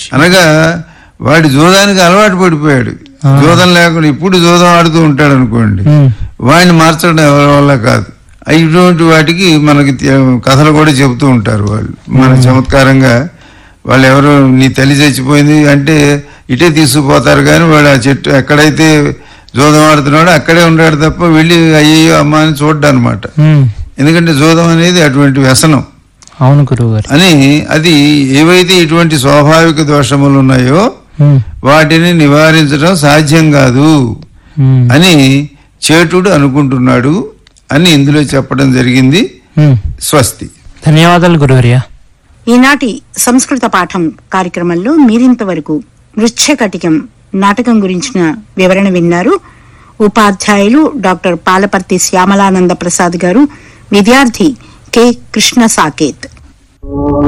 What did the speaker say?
అనగా వాడి జూదానికి అలవాటు పడిపోయాడు జూదం లేకుండా ఇప్పుడు జూదం ఆడుతూ ఉంటాడు అనుకోండి ఉమ్, వాడిని మార్చడం ఎవరి వల్ల కాదు ఇటువంటి వాటికి మనకి తె- కథలు కూడా చెబుతూ ఉంటారు వాళ్ళు మన చమత్కారంగా వాళ్ళు ఎవరు నీ తల్లి చచ్చిపోయింది అంటే ఇటే తీసుకుపోతారు కానీ వాడు ఆ చెట్టు ఎక్కడైతే జూదం ఆడుతున్నాడో అక్కడే ఉన్నాడు తప్ప వెళ్ళి అయ్యో అమ్మ అని చూడ్డా అనమాట ఉమ్, ఎందుకంటే జూదం అనేది అటువంటి వ్యసనం అవును గురువు గారు అని అది ఏవైతే ఇటువంటి స్వాభావిక దోషములు ఉన్నాయో ఉమ్, వాటిని నివారించడం సాధ్యం కాదు ఉమ్, అని చేటుడు అనుకుంటున్నాడు అని ఇందులో చెప్పడం జరిగింది ఉమ్. స్వస్తి ధన్యవాదాలు గురువర్య ఈనాటి సంస్కృత పాఠం కార్యక్రమంలో మీరింతవరకు మృచ్ఛకటికం నాటకం గురించిన వివరణ విన్నారు ఉపాధ్యాయులు డాక్టర్ పాలపర్తి శ్యామలానంద ప్రసాద్ గారు విద్యార్థి కె కృష్ణ సాకేత్